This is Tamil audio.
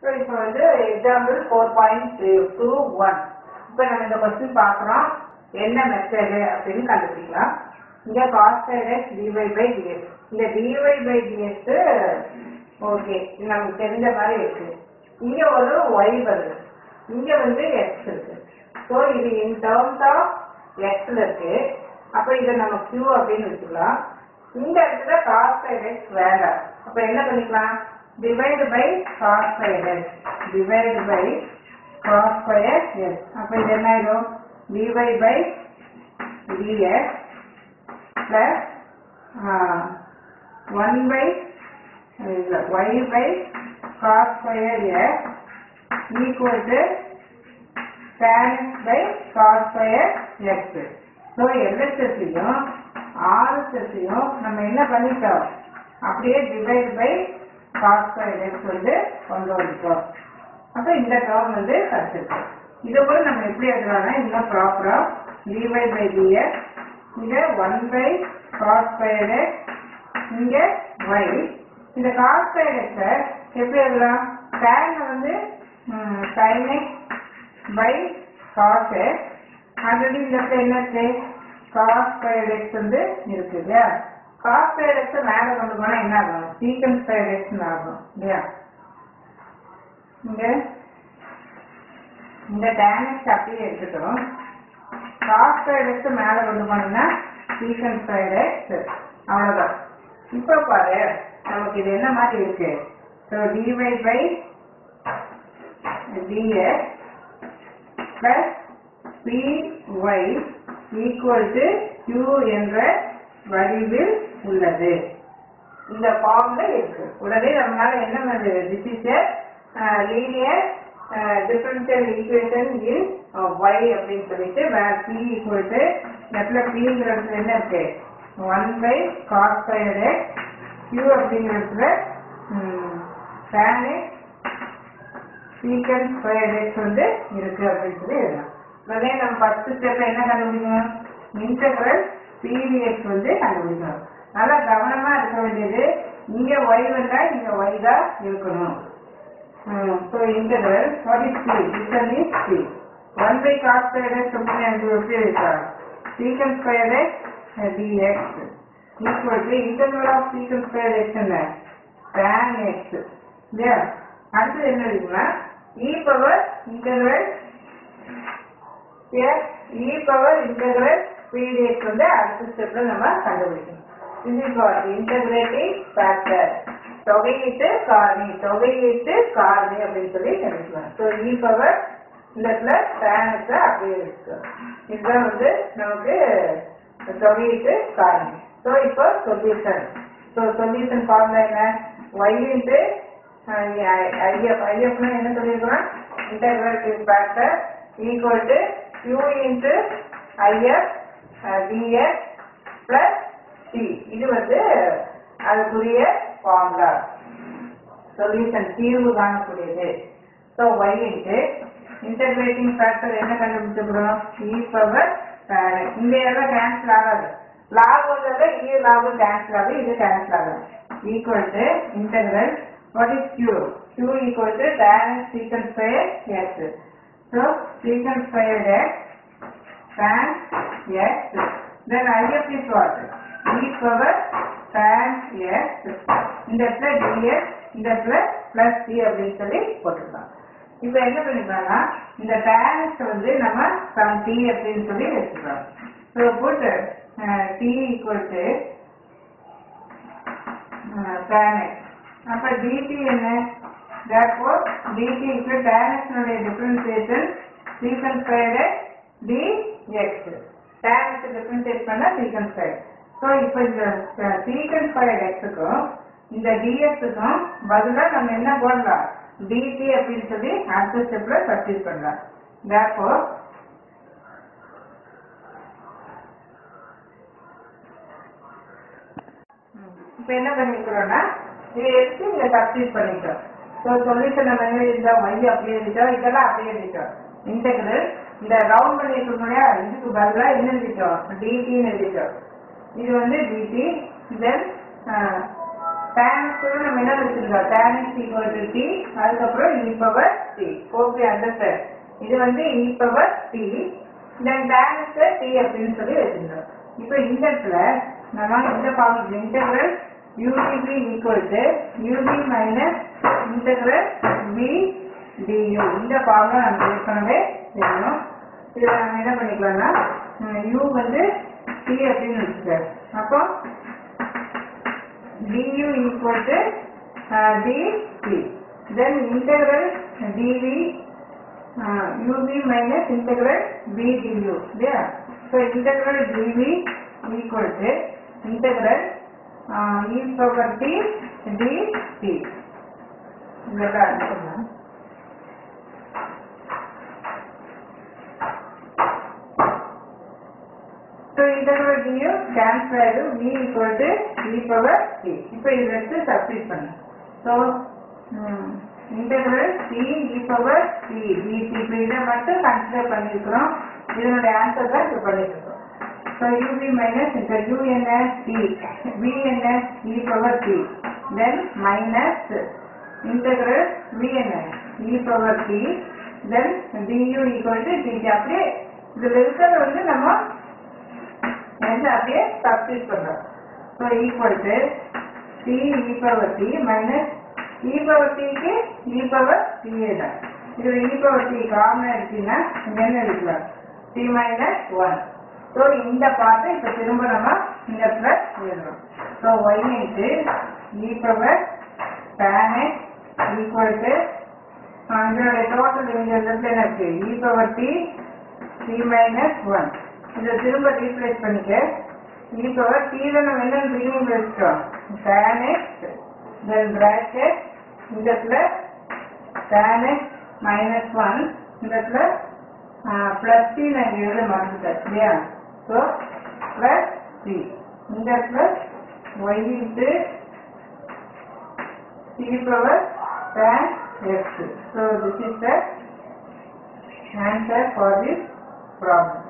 ஸோ இப்போ வந்து example four point two one இப்போ நம்ம இந்த கொஸ்டின் பார்க்குறோம் என்ன மெத்தடு அப்படின்னு கண்டுபிடிக்கலாம் இங்கே cos x dy by dx இந்த டிவை பை டிஎஸ் ஓகே நமக்கு தெரிஞ்ச மாதிரி இருக்கு இங்கே ஒரு ஒய் வருது இங்கே வந்து எக்ஸ் இருக்கு ஸோ இது இன் டேர்ம்ஸ் ஆஃப் எக்ஸ்ல இருக்கு அப்போ இதை நம்ம கியூ அப்படின்னு வச்சுக்கலாம் இந்த இடத்துல காஸ் எக்ஸ் வேண்டாம் அப்போ என்ன பண்ணிக்கலாம் divide by cos square x divide by cos square x அப்போ இது என்ன ஆயிடும் dy by dx plus one by இல்லை y by cos square x equal to tan x by cos square x. So எல்எஸ்எஸ்ஸையும் ஆர்எஸ்எஸ்ஸையும் நம்ம என்ன பண்ணிட்டோம் அப்படியே divide by cos square x வந்து கொண்டு வந்துட்டோம் அப்போ இந்த டேர்ம் வந்து கிடைச்சிருக்கு இதை கூட நம்ம எப்படி எழுதலாம்னா இன்னும் ப்ராப்பரா டிவை பை டிஎக்ஸ் இங்க one by cos square x இங்க y இந்த காஸ் ஸ்கொயர் எக்ஸை எப்படி எழுதலாம் tan வந்து sin x by cos x already இந்த இடத்துல என்ன இருக்கு காஸ் ஸ்கொயர் எக்ஸ் வந்து இருக்கு இல்லையா காஸ் ஸ்கொயர் எக்ஸ் மேலே கொண்டு போனா என்ன ஆகும் சீக்கன் ஸ்கொயர் எக்ஸ் ஆகும் இல்லையா இங்க இந்த tan x அப்படியே எடுத்துக்கிறோம் காஸ் ஸ்கொயர் எக்ஸ் மேலே கொண்டு போனீங்கன்னா சீக்கன் ஸ்கொயர் எக்ஸ் அவ்வளோதான் இப்போ பாரு நமக்கு இது என்ன மாதிரி இருக்கு so dy by dx plus py equal to q என்ற வடிவில் உள்ளது இந்த ஃபார்ம்ல இருக்கு உடனே நம்மளால என்ன பண்ணுது this is linear differential equation in y அப்படின்னு சொல்லிட்டு வேர் p ஈக்குவல் டு இடத்துல pங்கிறது என்ன இருக்கு one by cos square x q அப்படிங்கிறதுல tan x secant square x வந்து இருக்கு அப்படின்னு சொல்லி எழுதலாம் உடனே நம்ம ஃபர்ஸ்ட் ஸ்டெப்ல என்ன கண்டுபிடிக்கணும் இன்டெகிரல் பிடிஎக்ஸ் வந்து கண்டுபிடிக்கணும் நல்லா கவனமா இருக்க வேண்டியது இங்க ஒய் வந்தா இங்க ஒய் தான் இருக்கணும் so integral what is C it's is C one by cos square x அப்படின்னு எனக்கு எப்படி இருக்கலாம் secant square x dx equal to integral of secant square x என்ன tan எக்ஸ் இல்லையா அடுத்தது என்ன இருக்குன்னா e power integral e power integral pdx வந்து அடுத்த ஸ்டெப்ல நம்ம கண்டுபிடிக்கணும் இது இப்போ இன்டகிரேட்டிங் ஃபேக்டர் தொகையீட்டு காரணி தொகையீட்டு காரணி அப்படின்னு சொல்லி நினைக்கலாம் ஸோ e பவர் இந்த பிளஸ் டேனுக்கு அப்படியே இருக்கு இதுதான் வந்து நமக்கு தொகையீட்டு காரணி ஸோ இப்போ சொல்யூஷன் ஸோ சொல்யூஷன் ஃபார்முலா என்ன y இன்ட்டு ஐஎஃப் ஐஎஃப்னா என்ன சொல்லியிருக்கோம் integrative factor equal to q into IF dx plus t இது வந்து அதுக்குரிய ஃபார்முலா சொல்யூஷன் தீர்வு காணக்கூடியது so y into integrating factor என்ன கண்டுபிடிச்சிருக்கிறோம் இ பவர் இந்த எல்லாம் கேன்சல் ஆகாது லாக் வந்ததை இ லாபு கேன்சல் ஆகுது இது கேன்சல் ஆகுது equal to integral what is q? q equal to tan secant square x. So secant square x tan x. Then if is what? e power tan x. இந்த இடத்துல dx இந்த இடத்துல plus c அப்படின்னு சொல்லி போட்டுக்கலாம் இப்போ என்ன பண்ணிக்கலாம்னா இந்த tan x வந்து நம்ம சம் t அப்படின்னு சொல்லி வச்சுக்கலாம் ஸோ போட்டு t equal to tan x அப்ப dt என்ன therefore dt equal tan x உடைய differentiation secant squared dx tan x differentiate பண்ணா secant squared ஸோ இப்போ இந்த secant squared x-க்கும் இந்த dx-க்கும் பதிலா நம்ம என்ன போடலாம் dt அப்படின்னு சொல்லி அடுத்த ஸ்டெப்ல சப்ஸ்டிட் பண்ணலாம் therefore இப்போ என்ன பண்ணிக்கிறோம்னா இதை எடுத்து இங்க சப்ஸ்டிட் பண்ணிக்கிறோம் ஸோ சொல்யூஷன் நம்ம என்ன எழுதிட்டோம் y அப்படியே எழுதிட்டோம் இதெல்லாம் அப்படியே எழுதிட்டோம் இன்டெகிரல் இந்த ரவுண்ட் பண்ணி இருக்கோம் இல்லையா இதுக்கு பதிலாக என்ன எழுதிட்டோம் டிடின்னு எழுதிட்டோம் இது வந்து டிடி தென் tan கூட நம்ம என்ன வச்சிருக்கோம் tan is equal to t அதுக்கப்புறம் e power t hope you understand இது வந்து e power t then direct t அப்படின்னு சொல்லி வச்சிருந்தோம் இப்போ இந்த இடத்துல நம்ம இந்த formula integral UDB equal to UB minus integral B du இந்த ஃபார்முலா நமக்கு ஏற்கனவே தெரியும் இதில் நம்ம என்ன பண்ணிக்கலாம்னா யூ வந்து டி அப்படின்னு வச்சுக்க அப்போ du equal to uh, dt. Then integral dv uh, ub minus integral b du. Yeah. So integral dv equal to integral uh, e power t dt. இதெல்லாம் அடிச்சிடலாம் So integral du cancel ஆயிடும் v equal to e power t. இப்போ இதை எடுத்து சப்ஸ்டிட் பண்ணு. So ம், integral t e power t dt. இப்போ இதை மட்டும் கன்சிடர் பண்ணிருக்கிறோம். இதனுடைய ஆன்சர் தான் இப்போ பண்ணிட்டு இருக்கோம். So ub minus இந்த u என்ன t, v என்ன e power t. Then minus integral v என்ன e power t. Then du equal to dt. அப்படியே இதுல இருக்கிறது வந்து நம்ம வந்து அப்படியே சப்ஸ்டிட் பண்றோம் so equal to t e power t minus e power டிக்கு இ பவர் டிஏ தான் இது இ பவர் டி காமன் எடுத்தீங்கன்னா இங்க என்ன எடுக்கலாம் டி மைனஸ் ஒன் ஸோ இந்த பார்ட்டை இப்போ திரும்ப நம்ம இந்த இடத்துல எழுதுறோம் so y into e power tan x equal to இதனுடைய டோட்டல் இந்த இடத்துல என்ன இருக்கு e power t t minus one இதை திரும்ப ரீப்ளேஸ் பண்ணிக்க இ பவர் டீல நம்ம என்ன ரீடிங் வச்சிட்டோம் tan x தென் bracket இந்த இடத்துல tan x மைனஸ் ஒன் இந்த இடத்துல பிளஸ் டி நான் எழுத மறந்துட்டேன் இல்லையா ஸோ பிளஸ் டி இந்த இடத்துல y into t power tan x so this is the answer for this problem